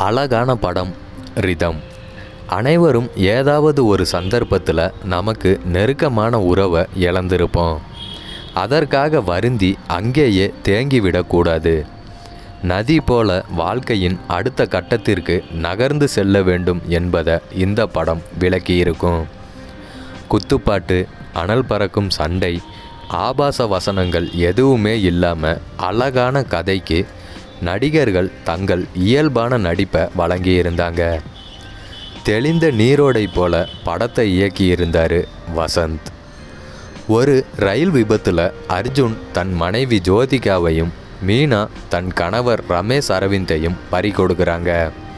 அழகான படம் ரிதம் அனைவரும் ஏதாவது ஒரு சந்தர்ப்பத்தில் நமக்கு நெருக்கமான உறவை இழந்திருப்போம் அதற்காக வருந்தி அங்கேயே தேங்கிவிடக்கூடாது நதி போல வாழ்க்கையின் அடுத்த கட்டத்திற்கு நகர்ந்து செல்ல வேண்டும் என்பதை இந்த படம் விளக்கியிருக்கும் குத்துப்பாட்டு அனல் பறக்கும் சண்டை ஆபாச வசனங்கள் எதுவுமே இல்லாமல் அழகான கதைக்கு நடிகர்கள் தங்கள் இயல்பான நடிப்பை வழங்கியிருந்தாங்க தெளிந்த நீரோடை போல படத்தை இயக்கியிருந்தார் வசந்த் ஒரு ரயில் விபத்தில் அர்ஜுன் தன் மனைவி ஜோதிகாவையும் மீனா தன் கணவர் ரமேஷ் அரவிந்தையும் பறி கொடுக்குறாங்க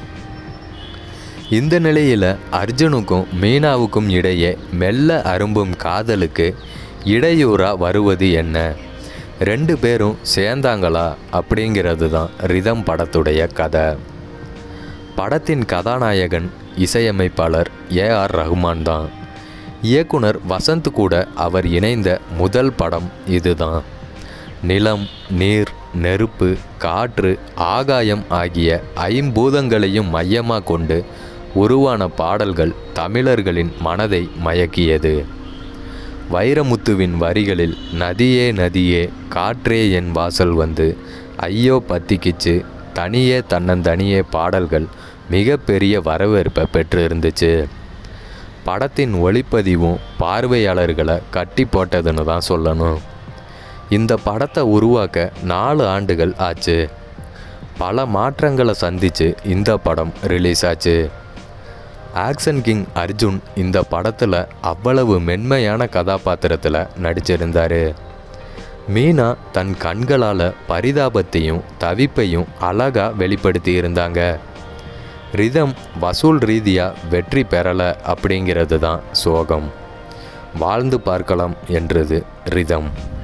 இந்த நிலையில் அர்ஜுனுக்கும் மீனாவுக்கும் இடையே மெல்ல அரும்பும் காதலுக்கு இடையூறா வருவது என்ன ரெண்டு பேரும் சேர்ந்தாங்களா அப்படிங்கிறது தான் ரிதம் படத்துடைய கதை படத்தின் கதாநாயகன் இசையமைப்பாளர் ஏ ஆர் ரஹ்மான் தான் இயக்குனர் வசந்த் கூட அவர் இணைந்த முதல் படம் இதுதான் நிலம் நீர் நெருப்பு காற்று ஆகாயம் ஆகிய ஐம்பூதங்களையும் மையமாக கொண்டு உருவான பாடல்கள் தமிழர்களின் மனதை மயக்கியது வைரமுத்துவின் வரிகளில் நதியே நதியே காற்றே என் வாசல் வந்து ஐயோ பத்திக்கிச்சு தனியே தன்னந்தனியே பாடல்கள் மிகப்பெரிய வரவேற்பை பெற்று இருந்துச்சு படத்தின் ஒளிப்பதிவும் பார்வையாளர்களை கட்டி போட்டதுன்னு தான் சொல்லணும் இந்த படத்தை உருவாக்க நாலு ஆண்டுகள் ஆச்சு பல மாற்றங்களை சந்தித்து இந்த படம் ரிலீஸ் ஆச்சு ஆக்ஷன் கிங் அர்ஜுன் இந்த படத்தில் அவ்வளவு மென்மையான கதாபாத்திரத்தில் நடிச்சிருந்தார் மீனா தன் கண்களால் பரிதாபத்தையும் தவிப்பையும் அழகாக வெளிப்படுத்தி இருந்தாங்க ரிதம் வசூல் ரீதியாக வெற்றி பெறலை அப்படிங்கிறது தான் சோகம் வாழ்ந்து பார்க்கலாம் என்றது ரிதம்